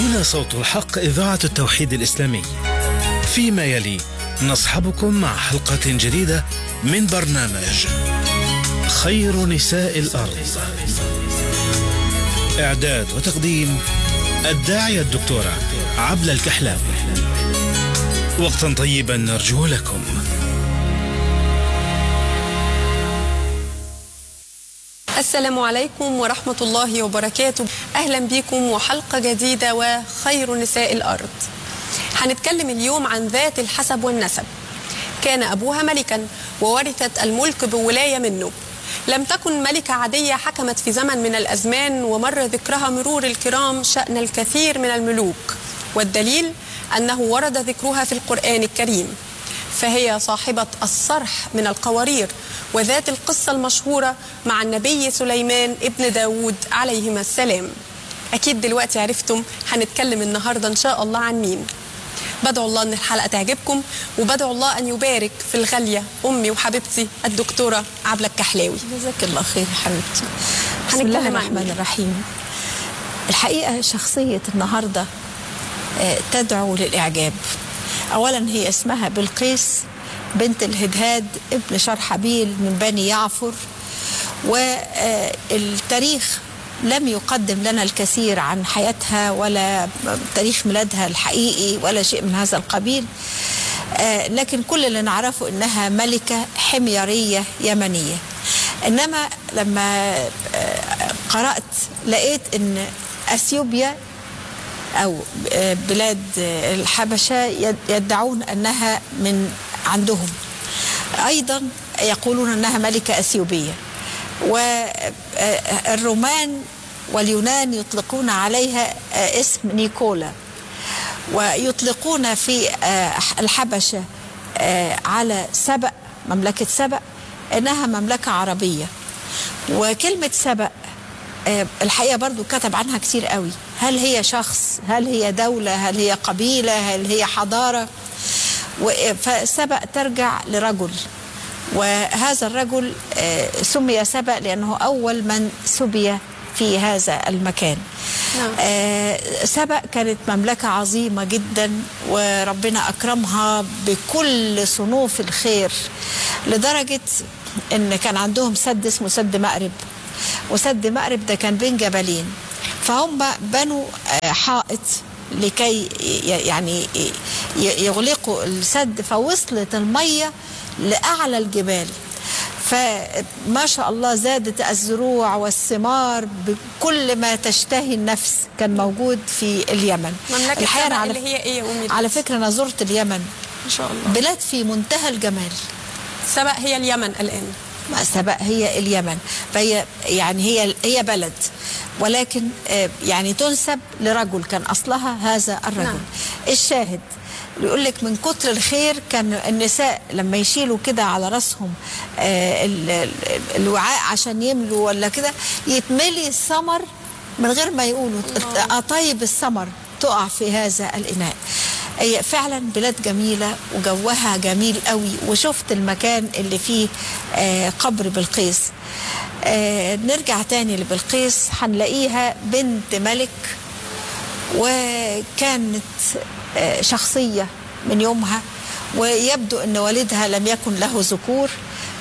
هنا صوت الحق إذاعة التوحيد الإسلامي فيما يلي نصحبكم مع حلقة جديدة من برنامج خير نساء الأرض إعداد وتقديم الداعية الدكتورة عبلة الكحلاوي وقتا طيبا نرجو لكم السلام عليكم ورحمة الله وبركاته أهلا بكم وحلقة جديدة وخير نساء الأرض هنتكلم اليوم عن ذات الحسب والنسب كان أبوها ملكا وورثت الملك بولاية منه لم تكن ملكة عادية حكمت في زمن من الأزمان ومر ذكرها مرور الكرام شأن الكثير من الملوك والدليل أنه ورد ذكرها في القرآن الكريم فهي صاحبة الصرح من القوارير وذات القصة المشهورة مع النبي سليمان ابن داود عليهما السلام أكيد دلوقتي عرفتم هنتكلم النهاردة إن شاء الله عن مين بدعو الله ان الحلقه تعجبكم وبدعو الله ان يبارك في الغاليه امي وحبيبتي الدكتوره عبله الكحلاوي جزاك الله خير حبيبتي بسم هنتكلم الله عن الرحمن مين؟ الرحيم الحقيقة شخصية النهاردة آه، تدعو للإعجاب أولا هي اسمها بلقيس بنت الهدهاد ابن شرحبيل من بني يعفر والتاريخ لم يقدم لنا الكثير عن حياتها ولا تاريخ ميلادها الحقيقي ولا شيء من هذا القبيل آه، لكن كل اللي نعرفه انها ملكه حميريه يمنيه انما لما آه، قرات لقيت ان اثيوبيا او آه، بلاد آه، الحبشه يد- يدعون انها من عندهم ايضا يقولون انها ملكه اثيوبيه والرومان واليونان يطلقون عليها آه، اسم نيكولا ويطلقون في آه، الحبشة آه، على سبأ مملكة سبأ إنها مملكة عربية وكلمة سبأ آه، الحقيقة برضو كتب عنها كتير قوي هل هي شخص هل هي دولة هل هي قبيلة هل هي حضارة و- فسبأ ترجع لرجل وهذا الرجل آه، سمي سبأ لأنه أول من سبي في هذا المكان نعم. آه، سبأ كانت مملكة عظيمة جدا وربنا أكرمها بكل صنوف الخير لدرجة إن كان عندهم سد اسمه سد مأرب وسد مأرب ده كان بين جبلين فهم بنوا آه، حائط لكي ي- يعني ي- يغلقوا السد فوصلت المية لأعلى الجبال فما شاء الله زادت الزروع والثمار بكل ما تشتهي النفس كان موجود في اليمن مملكة الحقيقة سبأ على اللي هي ايه يا امي على فكرة أنا زرت اليمن ان شاء الله بلاد في منتهى الجمال سبأ هي اليمن الان ما سبق هي اليمن فهي يعني هي هي بلد ولكن آه، يعني تنسب لرجل كان اصلها هذا الرجل نعم. الشاهد يقول لك من كتر الخير كان النساء لما يشيلوا كده على راسهم آه، ال- ال- الوعاء عشان يملوا ولا كده يتملي الثمر من غير ما يقولوا قطايب الثمر تقع في هذا الاناء هي فعلا بلاد جميلة وجوها جميل قوي وشفت المكان اللي فيه آه، قبر بلقيس آه، نرجع تاني لبلقيس هنلاقيها بنت ملك وكانت آه، شخصية من يومها ويبدو أن والدها لم يكن له ذكور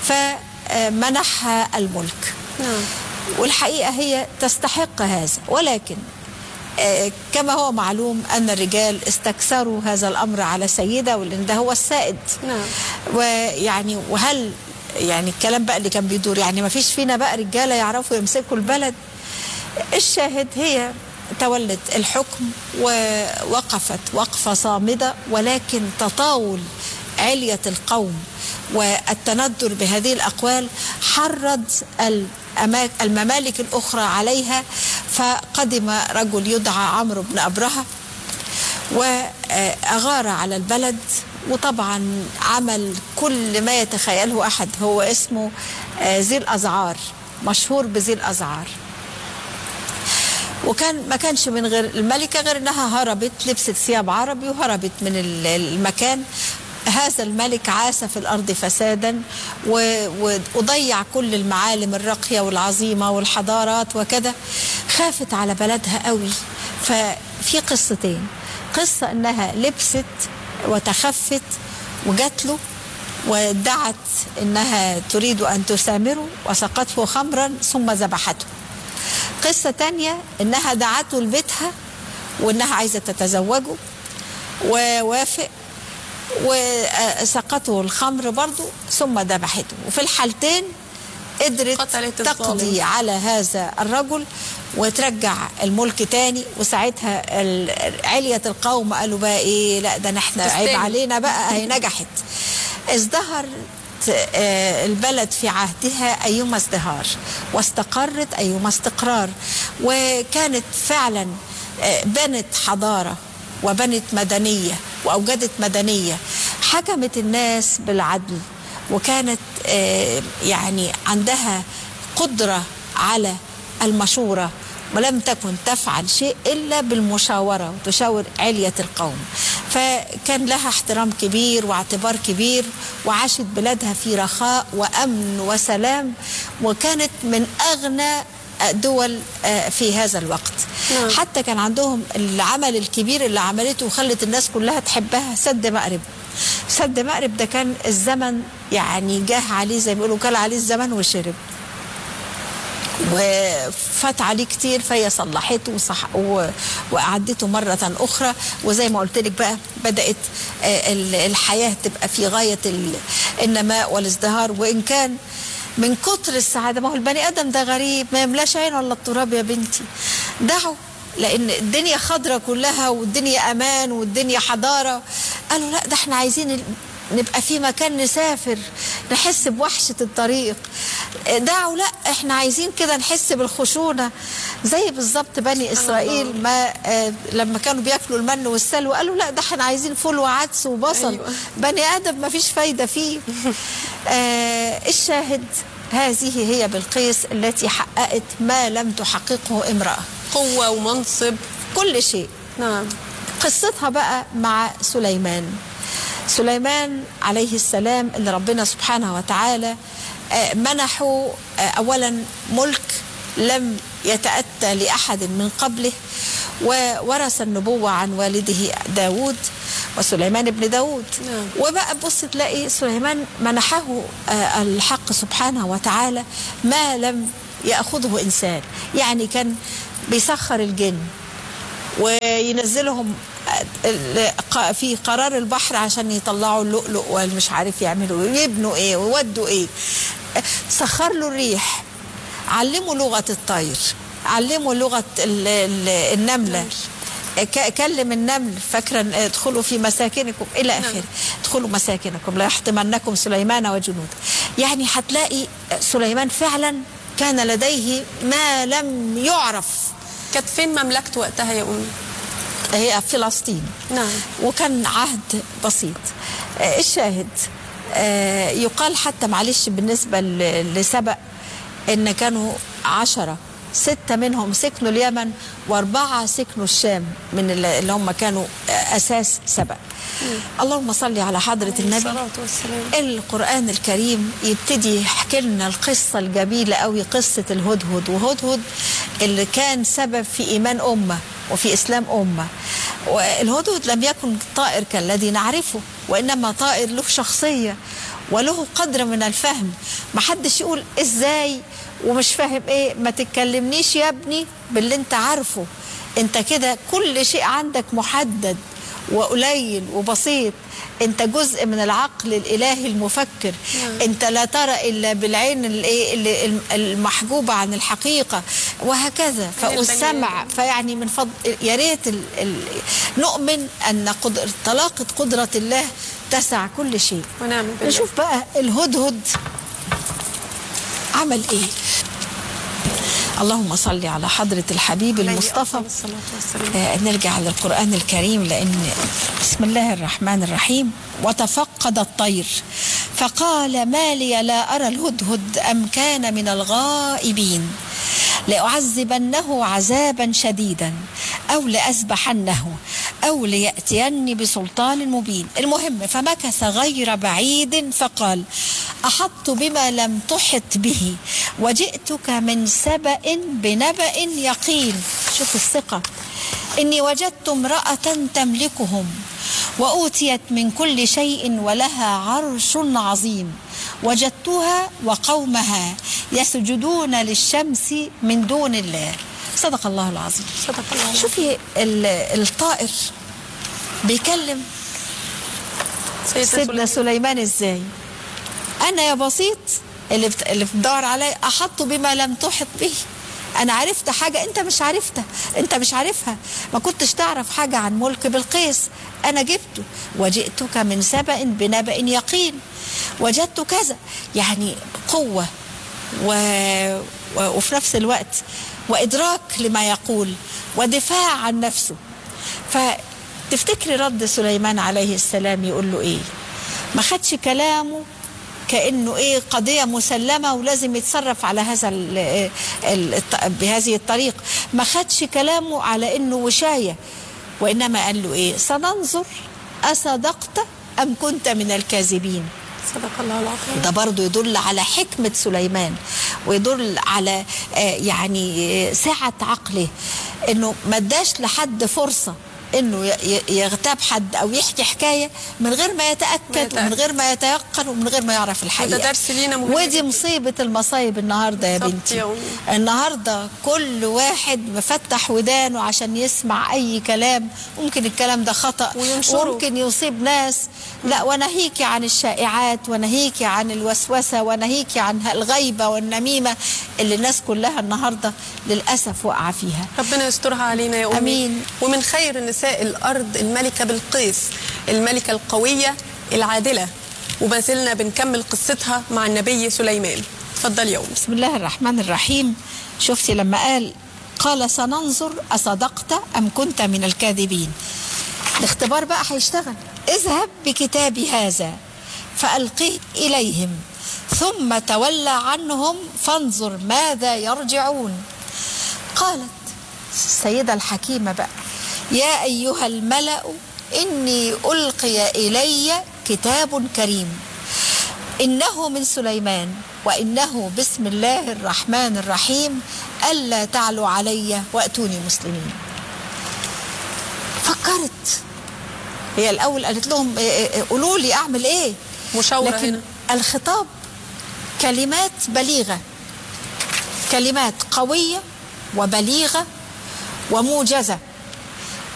فمنحها الملك نعم والحقيقة هي تستحق هذا ولكن آه، كما هو معلوم أن الرجال استكثروا هذا الأمر على سيدة ولأن ده هو السائد نعم. ويعني وهل يعني الكلام بقى اللي كان بيدور يعني ما فيش فينا بقى رجالة يعرفوا يمسكوا البلد الشاهد هي تولت الحكم ووقفت وقفة صامدة ولكن تطاول علية القوم والتندر بهذه الأقوال حرض الأماك- الممالك الأخرى عليها فقدم رجل يدعى عمرو بن أبرهة وأغار على البلد وطبعا عمل كل ما يتخيله أحد هو اسمه آه، ذي الأزعار مشهور بذي الأزعار وكان ما كانش من غير الملكة غير انها هربت لبست ثياب عربي وهربت من ال- المكان هذا الملك عاش في الأرض فسادا و- و- وضيع كل المعالم الراقية والعظيمة والحضارات وكذا خافت على بلدها قوي في قصتين قصة انها لبست وتخفت وجات له وادعت انها تريد ان تسامره وسقته خمرا ثم ذبحته قصة تانية انها دعته لبيتها وانها عايزة تتزوجه ووافق وسقته الخمر برضه ثم ذبحته وفي الحالتين قدرت قتلت تقضي الظالم. على هذا الرجل وترجع الملك تاني وساعتها ال- علية القوم قالوا بقى ايه لا ده احنا عيب تستاهل. علينا بقى هي نجحت ازدهرت آه، البلد في عهدها أيما ازدهار واستقرت أيما استقرار وكانت فعلا آه، بنت حضارة وبنت مدنية وأوجدت مدنية حكمت الناس بالعدل وكانت آه، يعني عندها قدرة على المشورة ولم تكن تفعل شيء إلا بالمشاورة وتشاور علية القوم فكان لها احترام كبير واعتبار كبير وعاشت بلادها في رخاء وأمن وسلام وكانت من أغنى دول آه، في هذا الوقت نعم. حتى كان عندهم العمل الكبير اللي عملته وخلت الناس كلها تحبها سد مأرب سد مأرب ده كان الزمن يعني جاه عليه زي ما بيقولوا كل عليه الزمن وشرب وفات عليه كتير فهي صلحته وصح و- وأعدته مرة أخرى وزي ما قلت لك بقى بدأت آه، ال- الحياة تبقى في غاية ال- النماء والازدهار وإن كان من كتر السعادة ما هو البني آدم ده غريب ما يملاش عين ولا التراب يا بنتي دعوا لأن الدنيا خضرة كلها والدنيا أمان والدنيا حضارة قالوا لا ده احنا عايزين ال- نبقى في مكان نسافر نحس بوحشة الطريق دعوا لا احنا عايزين كده نحس بالخشونة زي بالظبط بني إسرائيل ما آه لما كانوا بياكلوا المن والسلوى قالوا لا ده احنا عايزين فول وعدس وبصل أيوة. بني آدم ما فيش فايدة فيه آه الشاهد هذه هي بلقيس التي حققت ما لم تحققه امرأة قوة ومنصب كل شيء نعم قصتها بقى مع سليمان سليمان عليه السلام اللي ربنا سبحانه وتعالى آه، منحه آه، أولا ملك لم يتأتى لأحد من قبله وورث النبوة عن والده داود وسليمان بن داود نعم. وبقى بص تلاقي سليمان منحه آه، الحق سبحانه وتعالى ما لم يأخذه إنسان يعني كان بيسخر الجن وينزلهم ال- ق- في قرار البحر عشان يطلعوا اللؤلؤ والمش عارف يعملوا ايه ويبنوا ايه ويودوا ايه سخر له الريح علموا لغة الطير علموا لغة ال- ال- النملة ك- كلم النمل فاكرا ادخلوا في مساكنكم الى اخره ادخلوا مساكنكم لا يحطمنكم سليمان وجنوده يعني هتلاقي سليمان فعلا كان لديه ما لم يعرف كانت فين مملكته وقتها يا أمي هي فلسطين نعم وكان عهد بسيط آه، الشاهد آه، يقال حتى معلش بالنسبة ل- لسبأ إن كانوا عشرة ستة منهم سكنوا اليمن وأربعة سكنوا الشام من اللي اللي هم كانوا آه، أساس سبأ اللهم صل على حضرة النبي الصلاة والسلام القرآن الكريم يبتدي يحكي لنا القصة الجميلة قوي قصة الهدهد وهدهد اللي كان سبب في إيمان أمة وفي إسلام أمة والهدهد لم يكن طائر كالذي نعرفه وإنما طائر له شخصية وله قدر من الفهم محدش يقول إزاي ومش فاهم إيه ما تتكلمنيش يا ابني باللي انت عارفه انت كده كل شيء عندك محدد وقليل وبسيط انت جزء من العقل الالهي المفكر انت لا ترى الا بالعين الايه اللي- المحجوبه عن الحقيقه وهكذا البني فالسمع فيعني من فضل يا ريت ال... ال... نؤمن ان قدر... طلاقه قدره الله تسع كل شيء ونعم بالله نشوف بقى الهدهد عمل ايه اللهم صل على حضره الحبيب عليه المصطفى أفضل الصلاة والسلام آه، نرجع للقرآن الكريم لأن بسم الله الرحمن الرحيم وتفقد الطير فقال ما لي لا أرى الهدهد أم كان من الغائبين لأعذبنه عذابا شديدا أو لأذبحنه أو ليأتيني بسلطان مبين المهم فمكث غير بعيد فقال أحطت بما لم تحط به وجئتك من سبأ بنبأ يقين شوف الثقة إني وجدت امرأة تملكهم وأوتيت من كل شيء ولها عرش عظيم وجدتها وقومها يسجدون للشمس من دون الله صدق الله العظيم صدق الله العظيم. شوفي ال- الطائر بيكلم سيدنا سيدنا سليمان. سليمان ازاي انا يا بسيط اللي بت... اللي بتدور علي احط بما لم تحط به انا عرفت حاجه انت مش عرفتها انت مش عارفها ما كنتش تعرف حاجه عن ملك بلقيس انا جبته وجئتك من سبأ بنبأ يقين وجدت كذا يعني قوه و... و... وفي نفس الوقت وادراك لما يقول ودفاع عن نفسه فتفتكري رد سليمان عليه السلام يقول له ايه ما خدش كلامه كانه ايه قضيه مسلمه ولازم يتصرف على هذا ال ال الط- بهذه الطريقه ما خدش كلامه على انه وشايه وانما قال له ايه سننظر اصدقت ام كنت من الكاذبين صدق الله العظيم ده برضو يدل على حكمة سليمان ويدل على آه، يعني آه، سعة عقله انه ما اداش لحد فرصة انه ي- ي- يغتاب حد او يحكي حكايه من غير ما يتاكد يتأكد. ومن غير ما يتيقن ومن غير ما يعرف الحقيقه وده درس لينا مهم ودي جداً. مصيبه المصايب النهارده يا بالظبط بنتي يا أمي. النهارده كل واحد مفتح ودانه عشان يسمع اي كلام ممكن الكلام ده خطا وينشره. ممكن يصيب ناس لا وناهيكي عن الشائعات وناهيكي عن الوسوسه وناهيكي عن الغيبه والنميمه اللي الناس كلها النهارده للاسف واقعه فيها ربنا يسترها علينا يا أمي أمين. ومن خير نساء الأرض الملكة بلقيس الملكة القوية العادلة وما زلنا بنكمل قصتها مع النبي سليمان اتفضل يا أمي بسم الله الرحمن الرحيم شفتي لما قال قال سننظر أصدقت أم كنت من الكاذبين الاختبار بقى هيشتغل اذهب بكتابي هذا فألقيه إليهم ثم تولى عنهم فانظر ماذا يرجعون قالت السيدة الحكيمة بقى يا أيها الملأ إني ألقي إلي كتاب كريم إنه من سليمان وإنه بسم الله الرحمن الرحيم ألا تعلوا علي وأتوني مسلمين فكرت هي الأول قالت لهم إيه إيه إيه، قولوا لي أعمل إيه مشاورة لكن هنا. الخطاب كلمات بليغة كلمات قوية وبليغة وموجزة